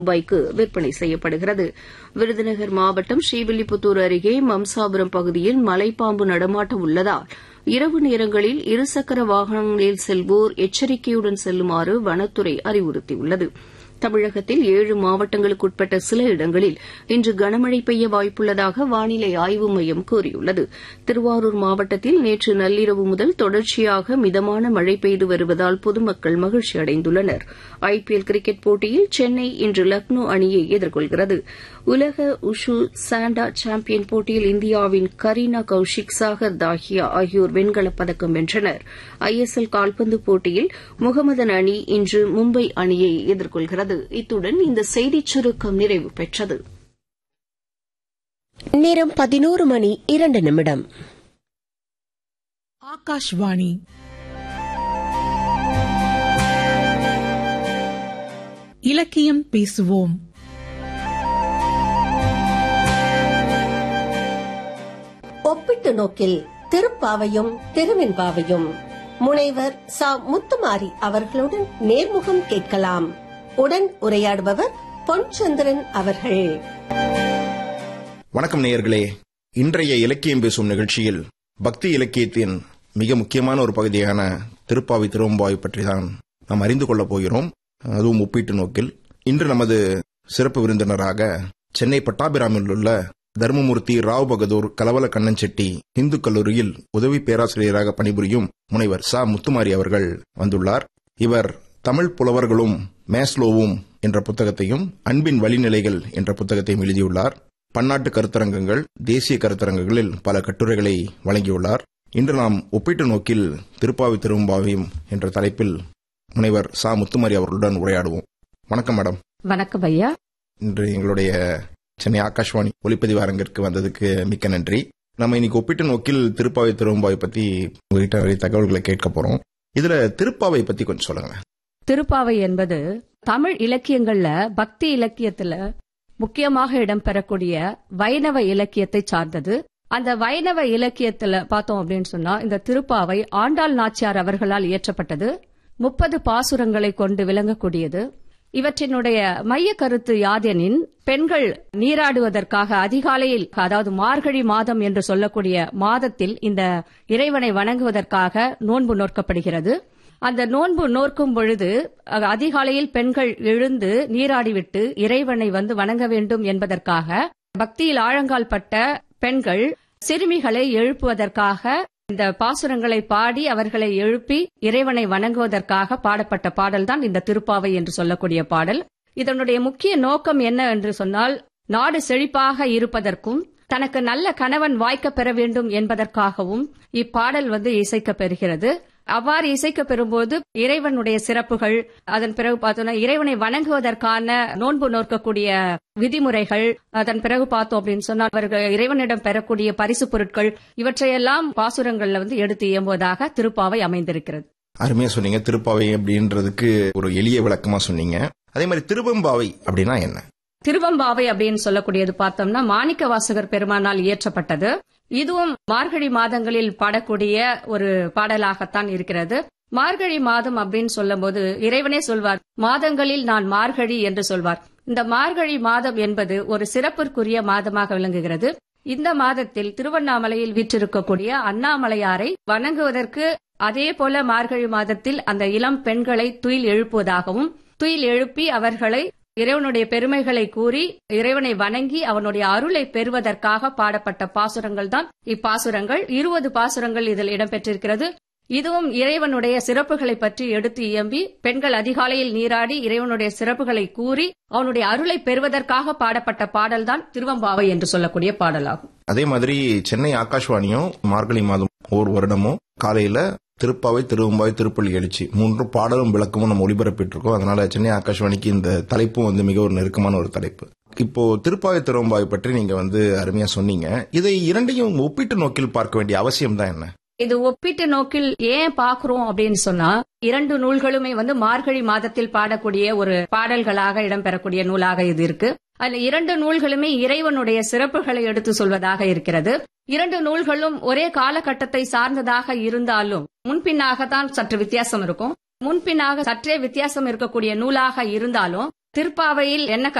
ரூபாய்க்கு விற்பனை செய்யப்படுகிறது விருதுநகர் மாவட்டம் ஸ்ரீவில்லிபுத்தூர் அருகே மம்சாபுரம் பகுதியில் மலைப்பாம்பு நடமாட்டம் உள்ளதால் இரவு நேரங்களில் இருசக்கர வாகனங்களில் செல்வோர் எச்சரிக்கையுடன் செல்லுமாறு வனத்துறை அறிவுறுத்தியுள்ளது தமிழகத்தில் ஏழு மாவட்டங்களுக்குட்பட்ட சில இடங்களில் இன்று கனமழை பெய்ய வாய்ப்புள்ளதாக வானிலை ஆய்வு மையம் கூறியுள்ளது திருவாரூர் மாவட்டத்தில் நேற்று நள்ளிரவு முதல் தொடர்ச்சியாக மிதமான மழை பெய்து வருவதால் பொதுமக்கள் மகிழ்ச்சி அடைந்துள்ளனர் ஐபிஎல் கிரிக்கெட் போட்டியில் சென்னை இன்று லக்னோ அணியை எதிர்கொள்கிறது உலக உஷு சாண்டா சாம்பியன் போட்டியில் இந்தியாவின் கரீனா கௌஷிக் சாகர் தாஹியா ஆகியோர் வெண்கலப் பதக்கம் வென்றனர் ஐஎஸ்எல் கால்பந்து போட்டியில் முகமதன் அணி இன்று மும்பை அணியை எதிர்கொள்கிறது இத்துடன் இந்த செய்திச் சுருக்கம் நிறைவு பெற்றது நேரம் பதினோரு மணி இரண்டு நிமிடம் ஆகாஷ்வாணி இலக்கியம் பேசுவோம் ஒப்பிட்டு நோக்கில் திருப்பாவையும் திருவெண்பாவையும் முனைவர் சா முத்துமாரி அவர்களுடன் நேர்முகம் கேட்கலாம் உடன் உரையாடுபவர் பொன்சந்திரன் அவர்கள் வணக்கம் நேயர்களே இன்றைய இலக்கியம் பேசும் நிகழ்ச்சியில் பக்தி இலக்கியத்தின் மிக முக்கியமான ஒரு பகுதியான திருப்பாவை திருவம்பாவை பற்றி தான் நாம் அறிந்து கொள்ளப் போகிறோம் அதுவும் ஒப்பீட்டு நோக்கில் இன்று நமது சிறப்பு விருந்தினராக சென்னை பட்டாபிராமில் உள்ள தர்மமூர்த்தி ராவ் பகதூர் கலவல கண்ணன் செட்டி இந்து கல்லூரியில் உதவி பேராசிரியராக பணிபுரியும் முனைவர் சா முத்துமாரி அவர்கள் வந்துள்ளார் இவர் தமிழ் புலவர்களும் மேஸ்லோவும் என்ற புத்தகத்தையும் அன்பின் வழிநிலைகள் என்ற புத்தகத்தையும் எழுதியுள்ளார் பன்னாட்டு கருத்தரங்கங்கள் தேசிய கருத்தரங்குகளில் பல கட்டுரைகளை வழங்கியுள்ளார் இன்று நாம் ஒப்பீட்டு நோக்கில் திருப்பாவி திரும்பாவியும் என்ற தலைப்பில் முனைவர் சா முத்துமாரி அவர்களுடன் உரையாடுவோம் வணக்கம் மேடம் வணக்கம் ஐயா இன்று எங்களுடைய சென்னை ஆகாஷ்வாணி ஒளிப்பதிவு அரங்கிற்கு வந்ததுக்கு மிக்க நன்றி நம்ம இன்னைக்கு ஒப்பீட்டு நோக்கில் திருப்பாவை திருவம்பாவை பத்தி உங்ககிட்ட நிறைய தகவல்களை கேட்க போறோம் இதுல திருப்பாவை பத்தி கொஞ்சம் சொல்லுங்க திருப்பாவை என்பது தமிழ் இலக்கியங்கள்ல பக்தி இலக்கியத்துல முக்கியமாக இடம்பெறக்கூடிய வைணவ இலக்கியத்தை சார்ந்தது அந்த வைணவ இலக்கியத்துல பார்த்தோம் அப்படின்னு சொன்னா இந்த திருப்பாவை ஆண்டாள் நாச்சியார் அவர்களால் இயற்றப்பட்டது முப்பது பாசுரங்களை கொண்டு விளங்கக்கூடியது இவற்றினுடைய மைய கருத்து யாதெனின் பெண்கள் நீராடுவதற்காக அதிகாலையில் அதாவது மார்கழி மாதம் என்று சொல்லக்கூடிய மாதத்தில் இந்த இறைவனை வணங்குவதற்காக நோன்பு நோக்கப்படுகிறது அந்த நோன்பு நோக்கும் பொழுது அதிகாலையில் பெண்கள் எழுந்து நீராடிவிட்டு இறைவனை வந்து வணங்க வேண்டும் என்பதற்காக பக்தியில் ஆழங்கால் பட்ட பெண்கள் சிறுமிகளை எழுப்புவதற்காக இந்த பாசுரங்களை பாடி அவர்களை எழுப்பி இறைவனை வணங்குவதற்காக பாடப்பட்ட பாடல்தான் இந்த திருப்பாவை என்று சொல்லக்கூடிய பாடல் இதனுடைய முக்கிய நோக்கம் என்ன என்று சொன்னால் நாடு செழிப்பாக இருப்பதற்கும் தனக்கு நல்ல கணவன் வாய்க்க பெற வேண்டும் என்பதற்காகவும் இப்பாடல் வந்து இசைக்க பெறுகிறது அவ்வாறு இசைக்க பெறும்போது இறைவனுடைய சிறப்புகள் அதன் பிறகு பார்த்தோம்னா இறைவனை வணங்குவதற்கான நோன்பு நோக்கக்கூடிய விதிமுறைகள் அதன் பிறகு பார்த்தோம் அப்படின்னு சொன்னால் அவர்கள் இறைவனிடம் பெறக்கூடிய பரிசு பொருட்கள் இவற்றையெல்லாம் பாசுரங்கள்ல வந்து எடுத்து இயம்புவதாக திருப்பாவை அமைந்திருக்கிறது அருமையா சொன்னீங்க திருப்பாவை அப்படின்றதுக்கு ஒரு எளிய விளக்கமா சொன்னீங்க அதே மாதிரி திருவம்பாவை அப்படின்னா என்ன திருவம்பாவை அப்படின்னு சொல்லக்கூடியது பார்த்தோம்னா மாணிக்க வாசகர் பெருமானால் இயற்றப்பட்டது இதுவும் மார்கழி மாதங்களில் பாடக்கூடிய ஒரு பாடலாகத்தான் இருக்கிறது மார்கழி மாதம் அப்படின்னு சொல்லும்போது இறைவனே சொல்வார் மாதங்களில் நான் மார்கழி என்று சொல்வார் இந்த மார்கழி மாதம் என்பது ஒரு சிறப்பிற்குரிய மாதமாக விளங்குகிறது இந்த மாதத்தில் திருவண்ணாமலையில் வீற்றிருக்கக்கூடிய அண்ணாமலையாரை வணங்குவதற்கு அதே போல மார்கழி மாதத்தில் அந்த இளம் பெண்களை துயில் எழுப்புவதாகவும் துயில் எழுப்பி அவர்களை இறைவனுடைய பெருமைகளை கூறி இறைவனை வணங்கி அவனுடைய அருளை பெறுவதற்காக பாடப்பட்ட பாசுரங்கள் தான் இப்பாசுரங்கள் இருபது பாசுரங்கள் இதில் இடம்பெற்றிருக்கிறது இதுவும் இறைவனுடைய சிறப்புகளை பற்றி எடுத்து இயம்பி பெண்கள் அதிகாலையில் நீராடி இறைவனுடைய சிறப்புகளை கூறி அவனுடைய அருளை பெறுவதற்காக பாடப்பட்ட பாடல்தான் திருவம்பாவை என்று சொல்லக்கூடிய பாடலாகும் அதே மாதிரி சென்னை ஆகாஷ்வாணியும் மார்கழி மாதம் ஒவ்வொரு வருடமும் காலையில திருப்பாவை திருவம்பாவை திருப்பள்ளி எழுச்சி மூன்று பாடலும் விளக்கமும் நம்ம ஒளிபரப்பிட்டு இருக்கோம் அதனால சென்னை ஆகாஷ்வாணிக்கு இந்த தலைப்பும் வந்து மிக ஒரு நெருக்கமான ஒரு தலைப்பு இப்போ திருப்பாவை திருவம்பாவை பற்றி நீங்க வந்து அருமையா சொன்னீங்க இதை இரண்டையும் ஒப்பிட்டு நோக்கில் பார்க்க வேண்டிய அவசியம் தான் என்ன இது ஒப்பீட்டு நோக்கில் ஏன் பாக்குறோம் அப்படின்னு சொன்னா இரண்டு நூல்களுமே வந்து மார்கழி மாதத்தில் பாடக்கூடிய ஒரு பாடல்களாக இடம்பெறக்கூடிய நூலாக இது இருக்கு அதுல இரண்டு நூல்களுமே இறைவனுடைய சிறப்புகளை எடுத்து சொல்வதாக இருக்கிறது இரண்டு நூல்களும் ஒரே காலகட்டத்தை சார்ந்ததாக இருந்தாலும் முன்பின்னாகத்தான் சற்று வித்தியாசம் இருக்கும் முன்பின்னாக சற்றே வித்தியாசம் இருக்கக்கூடிய நூலாக இருந்தாலும் திருப்பாவையில் என்ன